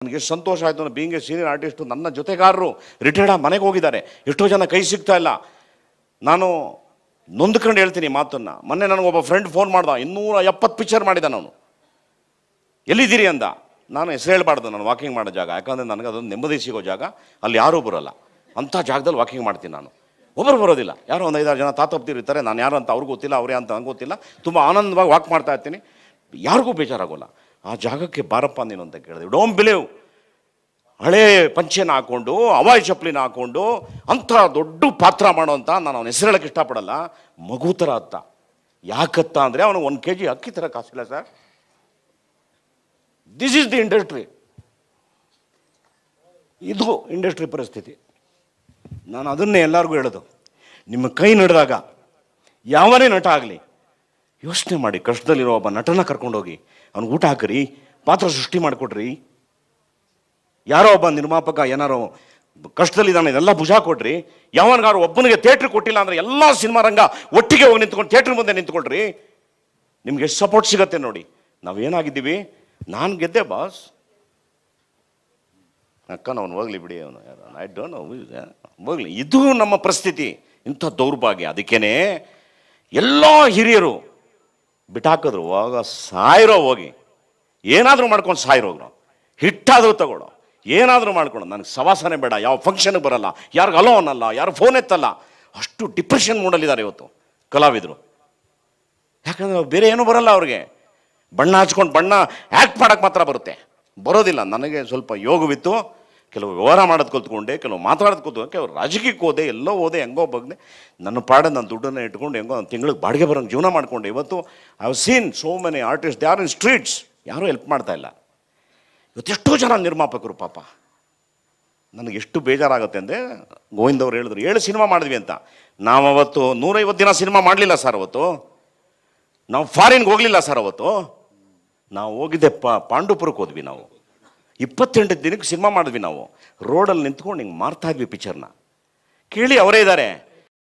ನನಗೆ ಎಷ್ಟು ಸಂತೋಷ ಆಯಿತು ಅಂದರೆ ಬೀಂಗ್ ಎ ಸೀನಿಯರ್ ಆರ್ಟಿಸ್ಟು ನನ್ನ ಜೊತೆಗಾರರು ರಿಟೈರ್ಡ್ ಮನೆಗೆ ಹೋಗಿದ್ದಾರೆ ಎಷ್ಟೋ ಜನ ಕೈ ಸಿಗ್ತಾ ಇಲ್ಲ ನಾನು ನೊಂದ್ಕೊಂಡು ಹೇಳ್ತೀನಿ ಈ ಮಾತನ್ನು ಮೊನ್ನೆ ನನಗೊಬ್ಬ ಫ್ರೆಂಡ್ ಫೋನ್ ಮಾಡ್ದ ಇನ್ನೂರ ಎಪ್ಪತ್ತು ಪಿಕ್ಚರ್ ಮಾಡಿದ ನಾನು ಎಲ್ಲಿದ್ದೀರಿ ಅಂದ ನಾನು ಹೆಸರು ಹೇಳ್ಬಾರ್ದು ನಾನು ವಾಕಿಂಗ್ ಮಾಡೋ ಜಾಗ ಯಾಕಂದರೆ ನನಗೆ ಅದೊಂದು ನೆಮ್ಮದಿ ಸಿಗೋ ಜಾಗ ಅಲ್ಲಿ ಯಾರೂ ಬರೋಲ್ಲ ಅಂಥ ಜಾಗದಲ್ಲಿ ವಾಕಿಂಗ್ ಮಾಡ್ತೀನಿ ನಾನು ಒಬ್ಬರು ಬರೋದಿಲ್ಲ ಯಾರೋ ಒಂದು ಐದಾರು ಜನ ತಾತಪ್ತಿರು ಇರ್ತಾರೆ ನಾನು ಯಾರು ಅಂತ ಅವ್ರಿಗೂ ಗೊತ್ತಿಲ್ಲ ಅವರೇ ಅಂತ ನಂಗೆ ಗೊತ್ತಿಲ್ಲ ತುಂಬ ಆನಂದವಾಗಿ ವಾಕ್ ಮಾಡ್ತಾ ಇರ್ತೀನಿ ಯಾರಿಗೂ ಬೇಜಾರಾಗೋಲ್ಲ ಆ ಜಾಗಕ್ಕೆ ಬಾರಪ್ಪ ನೀನು ಅಂತ ಕೇಳಿದೆ ಡೋಂಟ್ ಬಿಲೀವ್ ಹಳೇ ಪಂಚೆನ ಹಾಕೊಂಡು ಅವಾಯ್ ಚಪ್ಪಲಿನ ಹಾಕೊಂಡು ಅಂಥ ದೊಡ್ಡ ಪಾತ್ರ ಮಾಡೋಂಥ ನಾನು ಅವನ ಹೆಸರು ಹೇಳಕ್ಕೆ ಇಷ್ಟಪಡಲ್ಲ ಮಗು ಥರ ಅತ್ತ ಯಾಕತ್ತ ಅಂದರೆ ಅವನು ಒಂದು ಕೆ ಜಿ ಅಕ್ಕಿ ಥರ ಕಾಸಿಲ್ಲ sir this is the industry ಇದು ಇಂಡಸ್ಟ್ರಿ ಪರಿಸ್ಥಿತಿ ನಾನು ಅದನ್ನೇ ಎಲ್ಲರಿಗೂ ಹೇಳೋದು ನಿಮ್ಮ ಕೈ ನಡೆದಾಗ ಯಾವನೇ ನಟ ಆಗಲಿ ಯೋಚನೆ ಮಾಡಿ ಕಷ್ಟದಲ್ಲಿರೋ ಒಬ್ಬ ನಟನ ಕರ್ಕೊಂಡೋಗಿ ಅವ್ನಿಗೆ ಊಟ ಹಾಕಿರಿ ಪಾತ್ರ ಸೃಷ್ಟಿ ಮಾಡಿಕೊಡ್ರಿ ಯಾರೋ ಒಬ್ಬ ನಿರ್ಮಾಪಕ ಏನಾರೋ ಕಷ್ಟದಲ್ಲಿದ್ದಾನೆ ಇದೆಲ್ಲ ಭುಜ ಕೊಡ್ರಿ ಯಾವನಿಗಾರು ಒಬ್ಬನಿಗೆ ಥಿಯೇಟ್ರ್ ಕೊಟ್ಟಿಲ್ಲ ಅಂದರೆ ಎಲ್ಲ ಸಿನಿಮಾ ರಂಗ ಒಟ್ಟಿಗೆ ಹೋಗಿ ನಿಂತ್ಕೊಂಡು ಥಿಯೇಟ್ರ್ ಮುಂದೆ ನಿಂತ್ಕೊಳ್ರಿ ನಿಮ್ಗೆ ಎಷ್ಟು ಸಪೋರ್ಟ್ ಸಿಗತ್ತೆ ನೋಡಿ ನಾವೇನಾಗಿದ್ದೀವಿ ನಾನು ಗೆದ್ದೆ ಬಾಸ್ ಅಕ್ಕ ಅವನು ಹೋಗ್ಲಿ ಬಿಡಿ ಅವನು ಐ ಡೋಂಟ್ ನೋ ಹೋಗ್ಲಿ ಇದು ನಮ್ಮ ಪರಿಸ್ಥಿತಿ ಇಂಥ ದೌರ್ಭಾಗ್ಯ ಅದಕ್ಕೇನೆ ಎಲ್ಲ ಹಿರಿಯರು ಬಿಟ್ಟಾಕಿದ್ರು ಹೋಗ ಸಾಯಿರೋ ಹೋಗಿ ಏನಾದರೂ ಮಾಡ್ಕೊಂಡು ಸಾಯಿರೋಗ್ರು ಹಿಟ್ಟಾದರೂ ತಗೊಳ್ಳೋ ಏನಾದರೂ ಮಾಡ್ಕೊಂಡು ನನಗೆ ಸವಾಸನೆ ಬೇಡ ಯಾವ ಫಂಕ್ಷನ್ಗೆ ಬರಲ್ಲ ಯಾರಿಗೂ ಅಲೋ ಅನ್ನಲ್ಲ ಯಾರು ಫೋನ್ ಎತ್ತಲ್ಲ ಅಷ್ಟು ಡಿಪ್ರೆಷನ್ ಮೂಡಲ್ಲಿದ್ದಾರೆ ಇವತ್ತು ಕಲಾವಿದರು ಯಾಕಂದ್ರೆ ಬೇರೆ ಏನೂ ಬರಲ್ಲ ಅವ್ರಿಗೆ ಬಣ್ಣ ಹಚ್ಕೊಂಡು ಬಣ್ಣ ಆ್ಯಕ್ಟ್ ಮಾಡೋಕ್ಕೆ ಮಾತ್ರ ಬರುತ್ತೆ ಬರೋದಿಲ್ಲ ನನಗೆ ಸ್ವಲ್ಪ ಯೋಗವಿತ್ತು ಕೆಲವು ವ್ಯವಹಾರ ಮಾಡೋದು ಕಲ್ತ್ಕೊಂಡೆ ಕೆಲವು ಮಾತಾಡೋದು ಕಲ್ತು ಕೆಲವು ರಾಜಕೀಯಕ್ಕೆ ಹೋದೆ ಎಲ್ಲೋ ಹೋದೆ ಹೆಂಗೋ ಬಗ್ದೆ ನನ್ನ ಪಾಡ ನನ್ನ ದುಡ್ಡನ್ನು ಇಟ್ಕೊಂಡು ಹೆಂಗೋ ಒಂದು ತಿಂಗಳಿಗೆ ಬಾಡಿಗೆ ಬರೋಂಗೆ ಜೀವನ ಮಾಡ್ಕೊಂಡೆ ಇವತ್ತು I have seen so many artist they are in streets ಯಾರೂ ಹೆಲ್ಪ್ ಮಾಡ್ತಾ ಇಲ್ಲ ಇವತ್ತೆಷ್ಟೋ ಜನ ನಿರ್ಮಾಪಕರು ಪಾಪ ನನಗೆ ಎಷ್ಟು ಬೇಜಾರಾಗುತ್ತೆ ಅಂದರೆ ಗೋವಿಂದ್ ಅವ್ರು ಹೇಳಿದ್ರು ಏಳು ಸಿನಿಮಾ ಮಾಡಿದ್ವಿ ಅಂತ ನಾವು ಅವತ್ತು ನೂರೈವತ್ತು ದಿನ ಸಿನಿಮಾ ಮಾಡಲಿಲ್ಲ ಸರ್ ಅವತ್ತು ನಾವು ಫಾರಿನ್ಗೆ ಹೋಗಲಿಲ್ಲ ಸರ್ ಅವತ್ತು ನಾವು ಹೋಗಿದ್ದೆ ಪ ಪಾಂಡುಪುರಕ್ಕೆ ಹೋದ್ವಿ ನಾವು ಇಪ್ಪತ್ತೆಂಟು ದಿನಕ್ಕೆ ಸಿನಿಮಾ ಮಾಡಿದ್ವಿ ನಾವು ರೋಡಲ್ಲಿ ನಿಂತ್ಕೊಂಡು ಹಿಂಗೆ ಮಾರ್ತಾ ಇದ್ವಿ ಪಿಕ್ಚರ್ನ ಕೇಳಿ ಅವರೇ ಇದ್ದಾರೆ